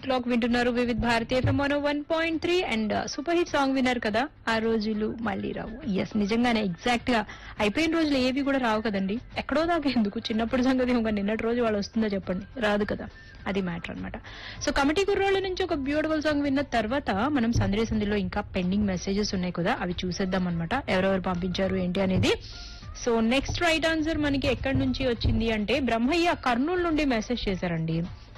clock వింటున్నారు Vividh Bharati FM one one point three and super hit song విన్నారు కదా ఆ రోజులు మళ్ళీ రావు ఎస్ నిజంగానే ఎగ్జాక్ట్ గా అయిపోయిన రోజులు ఏవి కూడా రావు కదండి ఎక్కడో దాకా ఎందుకు చిన్నప్పుడు సంగతి ఇంకా నిన్నటి రోజు వాళ్ళు వస్తుందో చెప్పండి రాదు కదా అది మ్యాటర్ అన్నమాట సో కమిటీ కుర్రోళ్ళ నుంచి ఒక బ్యూటిఫుల్ సాంగ్ విన్న తర్వాత మనం సందడి సందిలో ఇంకా పెండింగ్ మెసేజెస్ ఉన్నాయి కదా అవి చూసేద్దాం అనమాట ఎవరెవరు పంపించారు ఏంటి అనేది సో నెక్స్ట్ రైట్ ఆన్సర్ మనకి ఎక్కడి నుంచి వచ్చింది అంటే బ్రహ్మయ్య కర్నూలు నుండి మెసేజ్ చేశారండి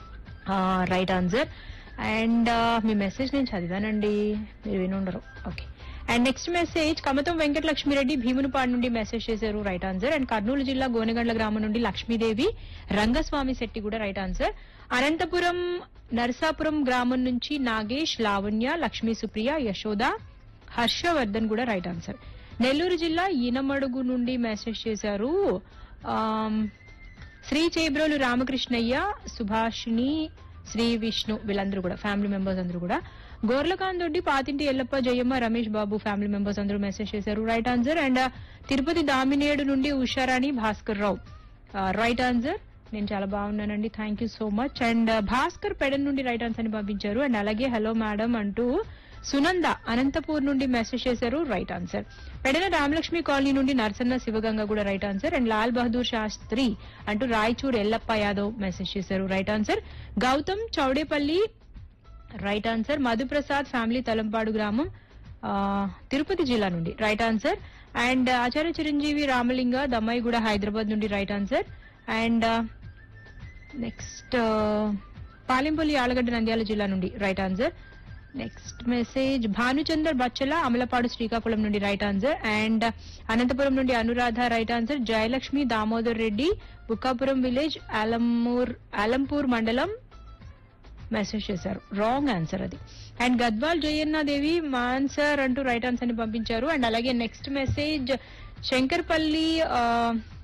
రైట్ ఆన్సర్ అండ్ మీ మెసేజ్ నేను చదివానండి మీరు వినుండరు okay and next message Kamatham Venkatalakshmi Reddy Bhimunipadu నుండి మెసేజ్ చేశారు రైట్ ఆన్సర్ అండ్ కర్నూలు జిల్లా గోనెగండ్ల గ్రామం నుండి లక్ష్మీదేవి రంగస్వామి శెట్టి కూడా రైట్ ఆన్సర్ అనంతపురం నరసాపురం గ్రామం నుంచి నాగేష్ లావణ్య లక్ష్మీ సుప్రియ యశోద హర్షవర్ధన్ కూడా రైట్ ఆన్సర్ నెల్లూరు జిల్లా ఈనమడుగు నుండి మెసేజ్ చేశారు ఆమ్, శ్రీ చేబ్రోలు రామకృష్ణయ్య సుభాషిణి శ్రీ విష్ణు వీళ్ళందరూ కూడా ఫ్యామిలీ మెంబర్స్ అందరూ కూడా గోర్లకాంత్ దొడ్డి పాతింటి ఎల్లప్ప జయమ్మ రమేష్ బాబు ఫ్యామిలీ మెంబర్స్ అందరూ మెసేజ్ చేశారు right answer and Tirupati Damineedu నుండి ఉషారాణి భాస్కర్ రావు రైట్ ఆన్సర్ నేను చాలా బాగున్నానండి thank you so much and Bhaskar Pedana నుండి రైట్ ఆన్సర్ ని పంపించారు అండ్ అలాగే హలో మేడం అంటూ సునంద అనంతపూర్ నుండి మెసేజ్ చేశారు right answer Pedana Ramalakshmi colony నుండి నరసన్న శివగంగ కూడా right answer and Lal Bahadur Shastri అంటూ రాయచూర్ ఎల్లప్ప యాదవ్ మెసేజ్ చేశారు right answer Gautam Chowdepalle right answer Madhuprasad family Thalampadu గ్రామం ఆ, తిరుపతి జిల్లా నుండి right answer and Acharya Chiranjeevi Ramalinga Dammaiguda Hyderabad నుండి right answer and next Palempalli Allagadda Nandyala జిల్లా నుండి right answer next message Bhanuchander Bachala Amalapadu Srikakulam నుండి రైట్ ఆన్సర్ అండ్ అనంతపురం నుండి Anuradha right answer Jayalakshmi Damodar Reddy Bukkapuram village Alampur Alampur మండలం మెసేజ్ చేశారు రాంగ్ ఆన్సర్ అది అండ్ గద్వాల్ జయన్న దేవి మా ఆన్సర్ అంటూ రైట్ ఆన్సర్ ని పంపించారు అండ్ అలాగే నెక్స్ట్ మెసేజ్ శంకర్పల్లి ఆ,